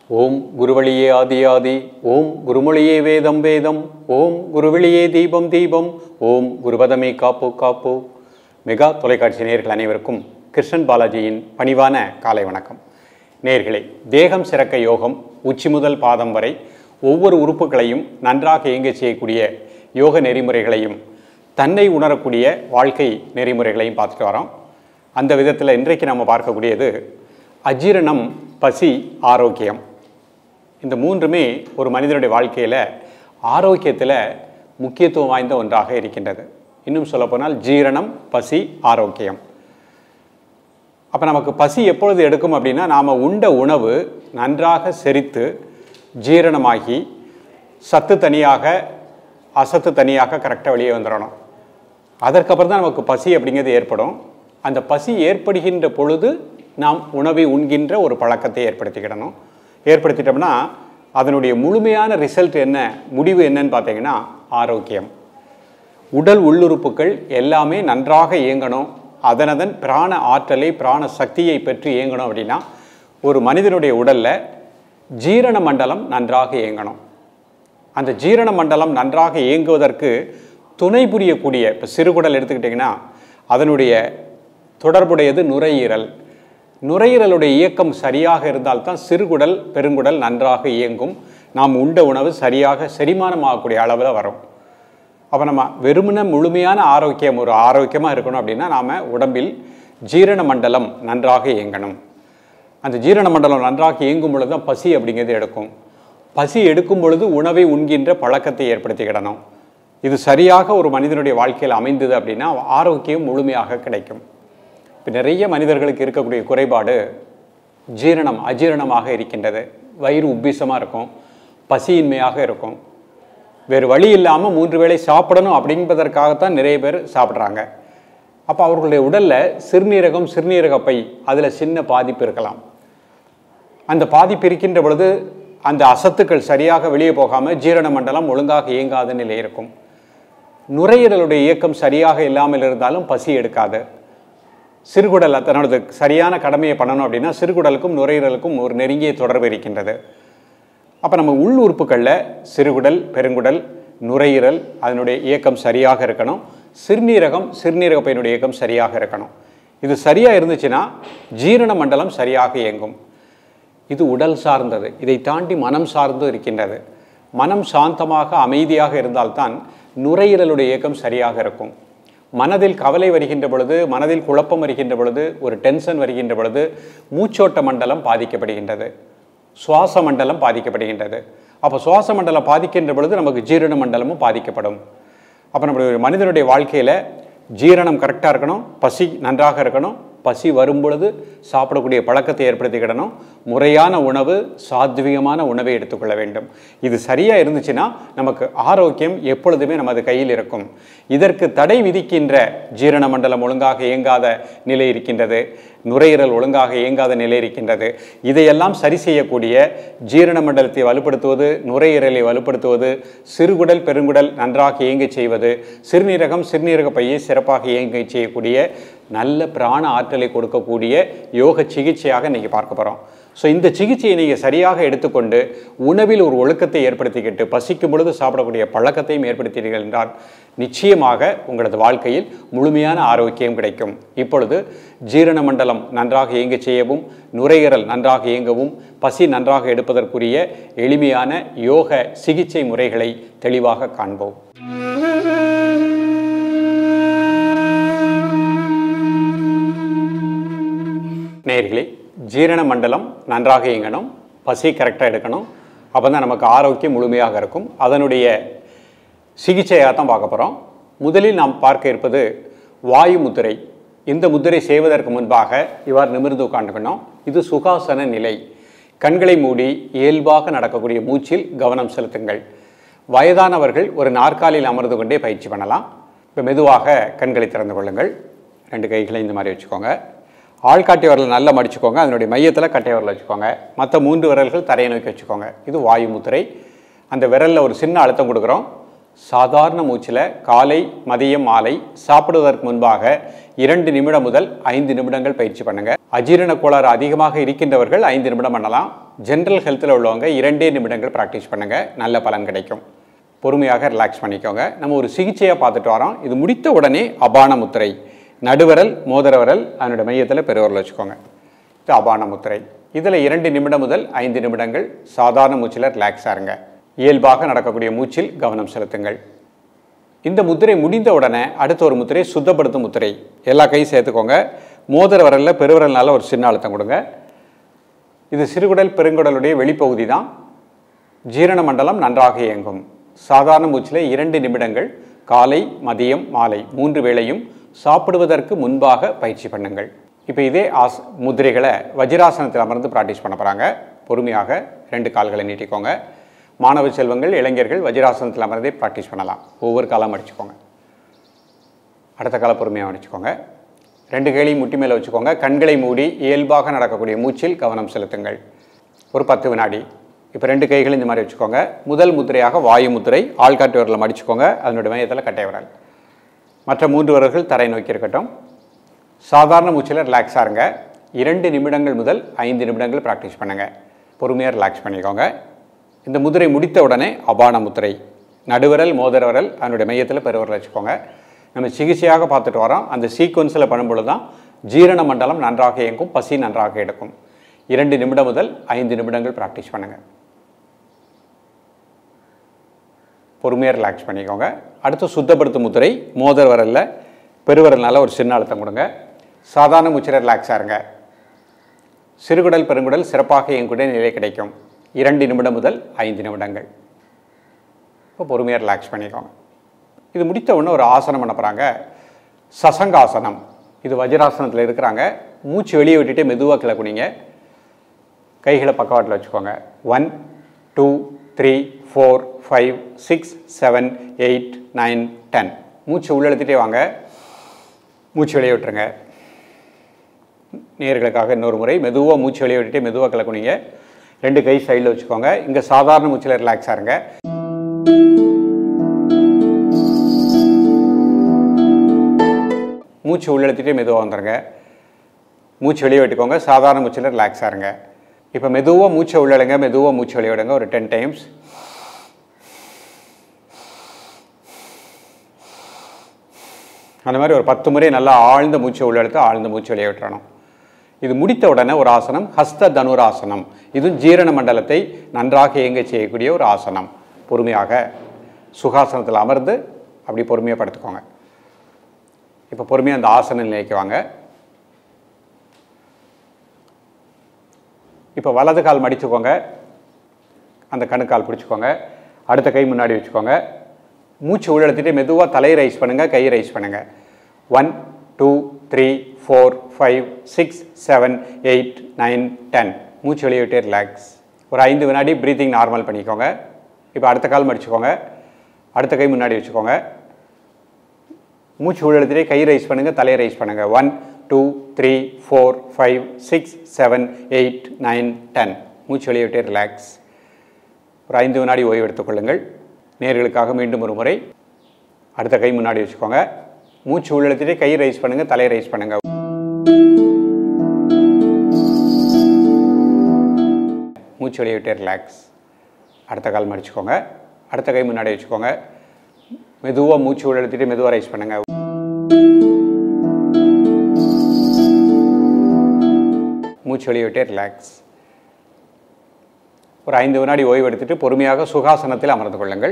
ஓம் குருவழியே ஆதி ஆதி ஓம் குருமொழியே வேதம் வேதம் ஓம் குருவழியே தீபம் தீபம் ஓம் குருபதமே காப்பு காப்பு மெகா தொலைக்காட்சி நேயர்கள் அனைவருக்கும் கிருஷ்ணன் பாலாஜியின் பணிவான காலை வணக்கம் நேயர்களே தேகம் சிறக்க யோகம் உச்சி முதல் பாதம் வரை ஒவ்வொரு உறுப்புகளையும் நன்றாக இயங்கச் செய்யக்கூடிய யோக நெறிமுறைகளையும் தன்னை உணரக்கூடிய வாழ்க்கை நெறிமுறைகளையும் பார்த்துட்டு வரோம் அந்த விதத்தில் இன்றைக்கு நம்ம பார்க்கக்கூடியது அஜீரணம் பசி ஆரோக்கியம் இந்த மூன்றுமே ஒரு மனிதனுடைய வாழ்க்கையில் ஆரோக்கியத்தில் முக்கியத்துவம் வாய்ந்த ஒன்றாக இருக்கின்றது இன்னும் சொல்லப்போனால் ஜீரணம் பசி ஆரோக்கியம் அப்போ நமக்கு பசி எப்பொழுது எடுக்கும் அப்படின்னா நாம் உண்ட உணவு நன்றாக செரித்து ஜீரணமாகி சத்து தனியாக அசத்து தனியாக கரெக்டாக வெளியே வந்துடணும் அதற்கப்புறம் தான் நமக்கு பசி அப்படிங்கிறது ஏற்படும் அந்த பசி ஏற்படுகின்ற பொழுது நாம் உணவை உண்கின்ற ஒரு பழக்கத்தை ஏற்படுத்திக்கிடணும் ஏற்படுத்திட்டோம்னா அதனுடைய முழுமையான ரிசல்ட் என்ன முடிவு என்னன்னு பார்த்தீங்கன்னா ஆரோக்கியம் உடல் உள்ளுறுப்புகள் எல்லாமே நன்றாக இயங்கணும் அதனதன் பிராண ஆற்றலை பிராண சக்தியை பெற்று இயங்கணும் அப்படின்னா ஒரு மனிதனுடைய உடலில் ஜீரண மண்டலம் நன்றாக இயங்கணும் அந்த ஜீரண மண்டலம் நன்றாக இயங்குவதற்கு துணை புரியக்கூடிய இப்போ சிறுகுடல் எடுத்துக்கிட்டிங்கன்னா அதனுடைய தொடர்புடையது நுரையீரல் நுரையீரலுடைய இயக்கம் சரியாக இருந்தால்தான் சிறுகுடல் பெருங்குடல் நன்றாக இயங்கும் நாம் உண்ட உணவு சரியாக செரிமானமாகக்கூடிய அளவில் வரும் அப்போ நம்ம வெறுமன முழுமையான ஆரோக்கியம் ஒரு ஆரோக்கியமாக இருக்கணும் அப்படின்னா நாம் உடம்பில் ஜீரண மண்டலம் நன்றாக இயங்கணும் அந்த ஜீரண மண்டலம் நன்றாக இயங்கும் பொழுது தான் பசி அப்படிங்கிறது எடுக்கும் பசி எடுக்கும் பொழுது உணவை உண்கின்ற பழக்கத்தை ஏற்படுத்திக்கிடணும் இது சரியாக ஒரு மனிதனுடைய வாழ்க்கையில் அமைந்தது அப்படின்னா ஆரோக்கியம் முழுமையாக கிடைக்கும் இப்போ நிறைய மனிதர்களுக்கு இருக்கக்கூடிய குறைபாடு ஜீரணம் அஜீரணமாக இருக்கின்றது வயிறு உப்பிசமாக இருக்கும் பசியின்மையாக இருக்கும் வேறு வழி இல்லாமல் மூன்று வேளை சாப்பிடணும் அப்படின்பதற்காகத்தான் நிறைய பேர் சாப்பிட்றாங்க அப்போ அவர்களுடைய உடலில் சிறுநீரகம் சிறுநீரக பை அதில் சின்ன பாதிப்பு இருக்கலாம் அந்த பாதிப்பு இருக்கின்ற பொழுது அந்த அசத்துக்கள் சரியாக வெளியே போகாமல் ஜீரண மண்டலம் ஒழுங்காக இயங்காத நிலை இருக்கும் நுரையீரலுடைய இயக்கம் சரியாக இல்லாமல் இருந்தாலும் பசி எடுக்காது சிறுகுடல் தன்னோட சரியான கடமையை பண்ணணும் அப்படின்னா சிறுகுடலுக்கும் நுரையீரலுக்கும் ஒரு நெருங்கிய தொடர்பு இருக்கின்றது அப்போ நம்ம உள் உறுப்புகளில் சிறுகுடல் பெருங்குடல் நுரையீரல் அதனுடைய இயக்கம் சரியாக இருக்கணும் சிறுநீரகம் சிறுநீரக பையனுடைய இயக்கம் சரியாக இருக்கணும் இது சரியாக இருந்துச்சுன்னா ஜீரண மண்டலம் சரியாக இயங்கும் இது உடல் சார்ந்தது இதை தாண்டி மனம் சார்ந்து இருக்கின்றது மனம் சாந்தமாக அமைதியாக இருந்தால்தான் நுரையீரலுடைய இயக்கம் சரியாக இருக்கும் மனதில் கவலை வருகின்ற பொழுது மனதில் குழப்பம் வருகின்ற பொழுது ஒரு டென்ஷன் வருகின்ற பொழுது மூச்சோட்ட மண்டலம் பாதிக்கப்படுகின்றது சுவாச மண்டலம் பாதிக்கப்படுகின்றது அப்போ சுவாச மண்டலம் பாதிக்கின்ற பொழுது நமக்கு ஜீரண மண்டலமும் பாதிக்கப்படும் அப்போ நம்மளுடைய மனிதனுடைய வாழ்க்கையில் ஜீரணம் கரெக்டாக இருக்கணும் பசி நன்றாக இருக்கணும் பசி வரும் பொழுது சாப்பிடக்கூடிய பழக்கத்தை ஏற்படுத்திக்கிடணும் முறையான உணவு சாத்வீகமான உணவை எடுத்துக்கொள்ள வேண்டும் இது சரியாக இருந்துச்சுன்னா நமக்கு ஆரோக்கியம் எப்பொழுதுமே நமது கையில் இருக்கும் இதற்கு தடை விதிக்கின்ற ஜீரண மண்டலம் ஒழுங்காக இயங்காத நிலை இருக்கின்றது நுரையீரல் ஒழுங்காக இயங்காத நிலை இருக்கின்றது இதையெல்லாம் சரி செய்யக்கூடிய ஜீரண மண்டலத்தை வலுப்படுத்துவது நுரையீரலை வலுப்படுத்துவது சிறுகுடல் பெருங்குடல் நன்றாக இயங்கச் செய்வது சிறுநீரகம் சிறுநீரக பையை சிறப்பாக இயங்க செய்யக்கூடிய நல்ல பிராண ஆற்றலை கொடுக்கக்கூடிய யோக சிகிச்சையாக இன்றைக்கி பார்க்க போகிறோம் ஸோ இந்த சிகிச்சையை நீங்கள் சரியாக எடுத்துக்கொண்டு உணவில் ஒரு ஒழுக்கத்தை ஏற்படுத்திக்கிட்டு பசிக்கும் பொழுது சாப்பிடக்கூடிய பழக்கத்தையும் ஏற்படுத்தீர்கள் என்றால் நிச்சயமாக உங்களது வாழ்க்கையில் முழுமையான ஆரோக்கியம் கிடைக்கும் இப்பொழுது ஜீரண மண்டலம் நன்றாக இயங்க செய்யவும் நுரையீரல் நன்றாக இயங்கவும் பசி நன்றாக எடுப்பதற்குரிய எளிமையான யோக சிகிச்சை முறைகளை தெளிவாக காண்போம் நேர்களே ஜீரண மண்டலம் நன்றாக இயங்கணும் பசி கரெக்டாக எடுக்கணும் அப்போ தான் நமக்கு ஆரோக்கியம் முழுமையாக இருக்கும் அதனுடைய சிகிச்சையாக தான் பார்க்க போகிறோம் முதலில் நாம் பார்க்க இருப்பது வாயு முத்திரை இந்த முத்திரை செய்வதற்கு முன்பாக இவ்வாறு நிமிர்ந்து உட்காந்துக்கணும் இது சுகாசன நிலை கண்களை மூடி இயல்பாக நடக்கக்கூடிய மூச்சில் கவனம் செலுத்துங்கள் வயதானவர்கள் ஒரு நாற்காலியில் அமர்ந்து கொண்டே பயிற்சி பண்ணலாம் இப்போ மெதுவாக கண்களை திறந்து கொள்ளுங்கள் ரெண்டு கைகளை இந்த மாதிரி வச்சுக்கோங்க ஆள்காட்டி விரல் நல்லா மடிச்சுக்கோங்க அதனுடைய மையத்தில் கட்டை விரல் வச்சுக்கோங்க மற்ற மூன்று விரல்கள் தரையை நோக்கி வச்சுக்கோங்க இது வாயு முத்திரை அந்த விரலில் ஒரு சின்ன அழுத்தம் கொடுக்குறோம் சாதாரண மூச்சில் காலை மதியம் மாலை சாப்பிடுவதற்கு முன்பாக இரண்டு நிமிடம் முதல் ஐந்து நிமிடங்கள் பயிற்சி பண்ணுங்க அஜீரண கோளாறு அதிகமாக இருக்கின்றவர்கள் ஐந்து நிமிடம் பண்ணலாம் ஜென்ரல் ஹெல்த்தில் உள்ளவங்க இரண்டே நிமிடங்கள் ப்ராக்டிஸ் பண்ணுங்கள் நல்ல பலன் கிடைக்கும் பொறுமையாக ரிலாக்ஸ் பண்ணிக்கோங்க நம்ம ஒரு சிகிச்சையாக பார்த்துட்டு வரோம் இது முடித்த உடனே அபான முத்திரை நடுவரல் மோதிர விரல் அதனுடைய மையத்தில் பெருவரல் வச்சுக்கோங்க இது அபான முத்திரை இதில் இரண்டு நிமிடம் முதல் ஐந்து நிமிடங்கள் சாதாரண மூச்சில் ரிலாக்ஸாக இருங்க இயல்பாக நடக்கக்கூடிய மூச்சில் கவனம் செலுத்துங்கள் இந்த முத்திரை முடிந்த உடனே அடுத்த ஒரு முத்திரை சுத்தப்படுத்தும் முத்திரை எல்லா கையும் சேர்த்துக்கோங்க மோதிர விரலில் பெருவிரல்னால ஒரு சின்ன அழுத்தம் கொடுங்க இது சிறுகுடல் பெருங்குடலுடைய வெளிப்பகுதி தான் ஜீரண மண்டலம் நன்றாக இயங்கும் சாதாரண மூச்சில் இரண்டு நிமிடங்கள் காலை மதியம் மாலை மூன்று வேளையும் சாப்பிடுவதற்கு முன்பாக பயிற்சி பண்ணுங்கள் இப்போ இதே ஆஸ் முதிரைகளை வஜ்ராசனத்தில் அமர்ந்து ப்ராக்டிஸ் பண்ண போகிறாங்க பொறுமையாக ரெண்டு கால்களை நீட்டிக்கோங்க மாணவ செல்வங்கள் இளைஞர்கள் வஜ்ராசனத்தில் அமர்ந்தே ப்ராக்டிஸ் பண்ணலாம் ஒவ்வொரு காலம் அடிச்சுக்கோங்க அடுத்த கால பொறுமையாக அடிச்சுக்கோங்க ரெண்டு கைகளையும் முட்டி மேலே வச்சுக்கோங்க கண்களை மூடி இயல்பாக நடக்கக்கூடிய மூச்சில் கவனம் செலுத்துங்கள் ஒரு பத்து வினாடி இப்போ ரெண்டு கைகளும் இந்த மாதிரி வச்சுக்கோங்க முதல் முத்திரையாக வாயு முத்திரை ஆள்காட்டு விரலை மடிச்சுக்கோங்க அதனுடைய மையத்தில் கட்டை விரல் மற்ற மூன்று விரல்கள் தரை நோக்கி இருக்கட்டும் சாதாரண மூச்சில் ரிலாக்ஸாக இருங்க இரண்டு நிமிடங்கள் முதல் ஐந்து நிமிடங்கள் ப்ராக்டிஸ் பண்ணுங்கள் பொறுமையாக ரிலாக்ஸ் பண்ணிக்கோங்க இந்த முதிரை முடித்த உடனே அபான முத்திரை நடுவிரல் மோதிர விரல் அதனுடைய மையத்தில் பெருவிரல் வச்சுக்கோங்க நம்ம சிகிச்சையாக பார்த்துட்டு வரோம் அந்த சீக்வன்ஸில் பண்ணும்பொழுது தான் ஜீரண மண்டலம் நன்றாக இயங்கும் பசி நன்றாக எடுக்கும் இரண்டு நிமிடம் முதல் ஐந்து நிமிடங்கள் ப்ராக்டிஸ் பண்ணுங்கள் பொறுமையாக ரிலாக்ஸ் பண்ணிக்கோங்க அடுத்து சுத்தப்படுத்தும் முத்திரை மோதிர விரலில் பெருவிரல்னால ஒரு சின்ன அழுத்தம் கொடுங்க சாதாரண மூச்சில் ரிலாக்ஸாக இருங்க சிறுகுடல் பெருங்குடல் சிறப்பாக இயங்கக்கூடிய நிலை கிடைக்கும் இரண்டு நிமிடம் முதல் ஐந்து நிமிடங்கள் இப்போ பொறுமையாக ரிலாக்ஸ் பண்ணிக்கோங்க இது முடித்த உடனே ஒரு ஆசனம் பண்ண போகிறாங்க சசங்காசனம் இது வஜ்ராசனத்தில் இருக்கிறாங்க மூச்சு வெளியே விட்டுட்டு மெதுவாக கிளக்குனீங்க கைகளை பக்கவாட்டில் வச்சுக்கோங்க one two three four five six seven eight nine ten மூச்சு உள்ளெழுத்துட்டே வாங்க மூச்சு வெளியே விட்டுருங்க நேர்களுக்காக இன்னொரு முறை மெதுவாக மூச்சு வெளியே விட்டுட்டு மெதுவாக கிளக்குனீங்க ரெண்டு கை சைடில் வச்சுக்கோங்க இங்கே சாதாரண மூச்சில் ரிலாக்ஸாக இருங்க மூச்சு உள்ளெழுத்திட்டே மெதுவாக வந்துடுங்க மூச்சு வெளியே விட்டுக்கோங்க சாதாரண மூச்சில் ரிலாக்ஸாக இருங்க இப்போ மெதுவாக மூச்சை உள்ளடுங்க மெதுவாக மூச்சு வெளியே விடுங்க ஒரு டென் டைம்ஸ் அந்த மாதிரி ஒரு பத்து முறை நல்லா ஆழ்ந்த மூச்சை உள்ளெடுத்து ஆழ்ந்த மூச்சு வெளியே விட்டுறணும் இது முடித்த உடனே ஒரு ஆசனம் ஹஸ்த தனுராசனம் இதுவும் ஜீரண மண்டலத்தை நன்றாக இயங்க செய்யக்கூடிய ஒரு ஆசனம் பொறுமையாக சுகாசனத்தில் அமர்ந்து அப்படி பொறுமையாக படுத்துக்கோங்க இப்போ பொறுமையாக அந்த ஆசன நிலைக்கு வாங்க இப்போ வலது கால் மடிச்சுக்கோங்க அந்த கணுக்கால் பிடிச்சிக்கோங்க அடுத்த கை முன்னாடி வச்சுக்கோங்க மூச்சு உள்ளெடுத்துட்டு மெதுவாக தலையை ரைஸ் பண்ணுங்கள் கையை ரைஸ் பண்ணுங்கள் one two three four five six seven eight nine ten மூச்சு வெளியே விட்டு ரிலாக்ஸ் ஒரு ஐந்து வினாடி ப்ரீத்திங் நார்மல் பண்ணிக்கோங்க இப்போ அடுத்த கால் மடிச்சுக்கோங்க அடுத்த கை முன்னாடி வச்சுக்கோங்க மூச்சு உள்ளெடுத்துட்டே கை ரைஸ் பண்ணுங்கள் தலையை ரைஸ் பண்ணுங்கள் one two three four five six seven eight nine ten மூச்சு வெளியே விட்டு ரிலாக்ஸ் ஒரு ஐந்து வினாடி ஓய்வு எடுத்துக்கொள்ளுங்கள் நேர்களுக்காக மீண்டும் ஒரு முறை அடுத்த கை முன்னாடி வச்சுக்கோங்க மூச்சு உள்ளெழுத்துட்டே கை ரைஸ் பண்ணுங்கள் தலையை ரைஸ் பண்ணுங்கள் மூச்சு வெளியே விட்டு ரிலாக்ஸ் அடுத்த கால் மடிச்சுக்கோங்க அடுத்த கை முன்னாடி வச்சுக்கோங்க மெதுவாக மூச்சு உள்ளெழுத்துட்டு மெதுவாக ரைஸ் பண்ணுங்கள் மூச்சு வெளியே விட்டு ரிலாக்ஸ் ஒரு ஐந்து வினாடி ஓய்வு எடுத்துட்டு பொறுமையாக சுகாசனத்தில் அமர்ந்து கொள்ளுங்கள்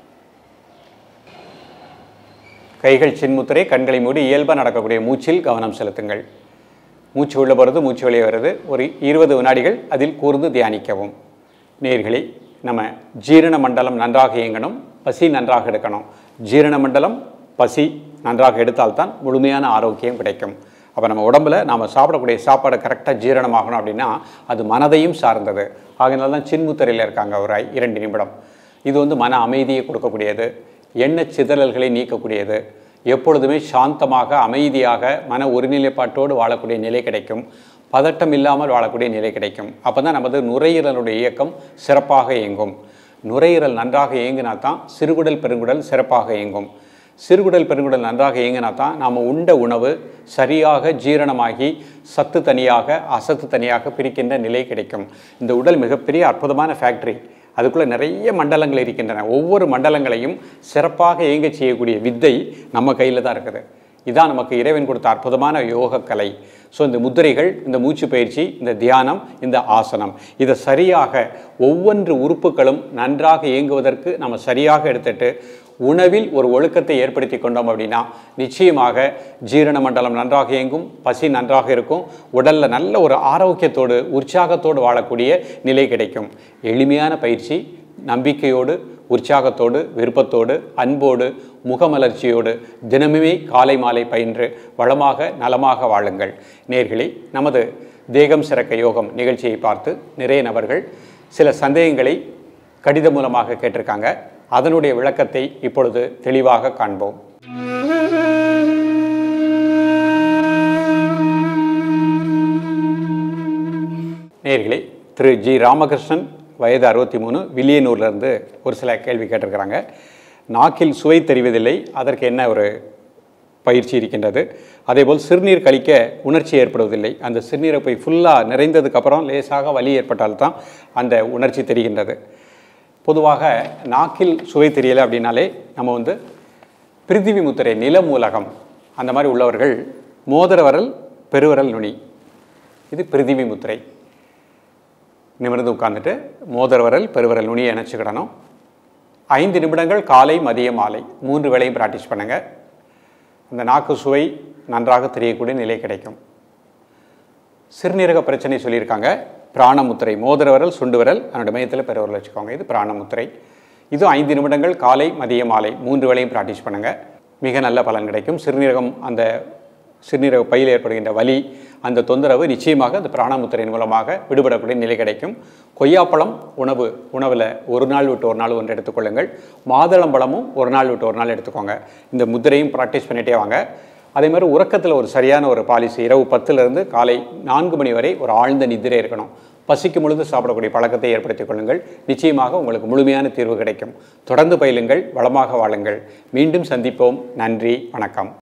கைகள் சின்முத்திரை கண்களை மூடி இயல்பாக நடக்கக்கூடிய மூச்சில் கவனம் செலுத்துங்கள் மூச்சு உள்ள போகிறது மூச்சு வெளியே வருது ஒரு இருபது வினாடிகள் அதில் கூர்ந்து தியானிக்கவும் நேர்களே நம்ம ஜீரண மண்டலம் நன்றாக இயங்கணும் பசி நன்றாக எடுக்கணும் ஜீரண மண்டலம் பசி நன்றாக எடுத்தால்தான் முழுமையான ஆரோக்கியம் கிடைக்கும் அப்போ நம்ம உடம்புல நாம் சாப்பிடக்கூடிய சாப்பாடு கரெக்டாக ஜீரணமாகணும் அப்படின்னா அது மனதையும் சார்ந்தது ஆகையினால தான் சின்முத்திரையில் இருக்காங்க ஒரு ஐ- இரண்டு நிமிடம் இது வந்து மன அமைதியை கொடுக்கக்கூடியது எண்ணச் சிதறல்களை நீக்கக்கூடியது எப்பொழுதுமே சாந்தமாக அமைதியாக மன ஒருநிலைப்பாட்டோடு வாழக்கூடிய நிலை கிடைக்கும் பதட்டம் இல்லாமல் வாழக்கூடிய நிலை கிடைக்கும் அப்போ தான் நமது நுரையீரலுடைய இயக்கம் சிறப்பாக இயங்கும் நுரையீரல் நன்றாக இயங்கினா தான் சிறுகுடல் பெருங்குடல் சிறப்பாக இயங்கும் சிறுகுடல் பெருங்குடல் நன்றாக இயங்கினா தான் நாம் உண்ட உணவு சரியாக ஜீரணமாகி சத்து தனியாக அசத்து தனியாக பிரிக்கின்ற நிலை கிடைக்கும் இந்த உடல் மிகப்பெரிய அற்புதமான ஃபேக்டரி அதுக்குள்ளே நிறைய மண்டலங்கள் இருக்கின்றன ஒவ்வொரு மண்டலங்களையும் சிறப்பாக இயங்க செய்யக்கூடிய வித்தை நம்ம கையில் தான் இருக்குது இதான் நமக்கு இறைவன் கொடுத்த அற்புதமான யோக கலை ஸோ இந்த முத்திரைகள் இந்த மூச்சு பயிற்சி இந்த தியானம் இந்த ஆசனம் இதை சரியாக ஒவ்வொன்று உறுப்புகளும் நன்றாக இயங்குவதற்கு நம்ம சரியாக எடுத்துட்டு உணவில் ஒரு ஒழுக்கத்தை ஏற்படுத்தி கொண்டோம் அப்படின்னா நிச்சயமாக ஜீரண மண்டலம் நன்றாக இயங்கும் பசி நன்றாக இருக்கும் உடலில் நல்ல ஒரு ஆரோக்கியத்தோடு உற்சாகத்தோடு வாழக்கூடிய நிலை கிடைக்கும் எளிமையான பயிற்சி நம்பிக்கையோடு உற்சாகத்தோடு விருப்பத்தோடு அன்போடு முகமலர்ச்சியோடு தினமுமே காலை மாலை பயின்று வளமாக நலமாக வாழுங்கள் நேர்களே நமது தேகம் சிறக்க யோகம் நிகழ்ச்சியை பார்த்து நிறைய நபர்கள் சில சந்தேகங்களை கடிதம் மூலமாக கேட்டிருக்காங்க அதனுடைய விளக்கத்தை இப்பொழுது தெளிவாக காண்போம் நேர்களே திரு ஜி ராமகிருஷ்ணன் வயது அறுபத்தி மூணு வில்லியனூர்லேருந்து ஒரு சில கேள்வி கேட்டிருக்கிறாங்க நாக்கில் சுவை தெரிவதில்லை அதற்கு என்ன ஒரு பயிற்சி இருக்கின்றது அதேபோல் சிறுநீர் கழிக்க உணர்ச்சி ஏற்படுவதில்லை அந்த சிறுநீரை போய் ஃபுல்லாக நிறைந்ததுக்கப்புறம் லேசாக வலி ஏற்பட்டால்தான் அந்த உணர்ச்சி தெரிகின்றது பொதுவாக நாக்கில் சுவை தெரியலை அப்படின்னாலே நம்ம வந்து பிரிதிவி முத்திரை நிலமூலகம் அந்த மாதிரி உள்ளவர்கள் மோதிர வரல் பெருவரல் நுனி இது பிரிதிவி முத்திரை நிமிர்ந்து உட்காந்துட்டு மோதிர வரல் பெருவரல் நுனியை இணைச்சிக்கிடணும் ஐந்து நிமிடங்கள் காலை மதியம் மாலை மூன்று வேளையும் ப்ராக்டிஸ் பண்ணுங்கள் அந்த நாக்கு சுவை நன்றாக தெரியக்கூடிய நிலை கிடைக்கும் சிறுநீரக பிரச்சனை சொல்லியிருக்காங்க பிராணமுத்திரை மோதிர விரல் சுண்டு விரல் அதனுடைய மையத்தில் பெருவரல் வச்சுக்கோங்க இது பிராணமுத்திரை இது ஐந்து நிமிடங்கள் காலை மதிய மாலை மூன்று வேளையும் ப்ராக்டிஸ் பண்ணுங்கள் மிக நல்ல பலன் கிடைக்கும் சிறுநீரகம் அந்த சிறுநீரக பையில் ஏற்படுகின்ற வலி அந்த தொந்தரவு நிச்சயமாக அந்த பிராணமுத்திரையின் மூலமாக விடுபடக்கூடிய நிலை கிடைக்கும் கொய்யாப்பழம் உணவு உணவில் ஒரு நாள் விட்டு ஒரு நாள் ஒன்று எடுத்துக்கொள்ளுங்கள் மாதுளம்பழமும் ஒரு நாள் விட்டு ஒரு நாள் எடுத்துக்கோங்க இந்த முத்திரையும் ப்ராக்டிஸ் பண்ணிகிட்டே வாங்க அதே மாதிரி உறக்கத்தில் ஒரு சரியான ஒரு பாலிசி இரவு பத்துலேருந்து காலை நான்கு மணி வரை ஒரு ஆழ்ந்த நிதிரை இருக்கணும் பசிக்கும் பொழுது சாப்பிடக்கூடிய பழக்கத்தை ஏற்படுத்திக் கொள்ளுங்கள் நிச்சயமாக உங்களுக்கு முழுமையான தீர்வு கிடைக்கும் தொடர்ந்து பயிலுங்கள் வளமாக வாழுங்கள் மீண்டும் சந்திப்போம் நன்றி வணக்கம்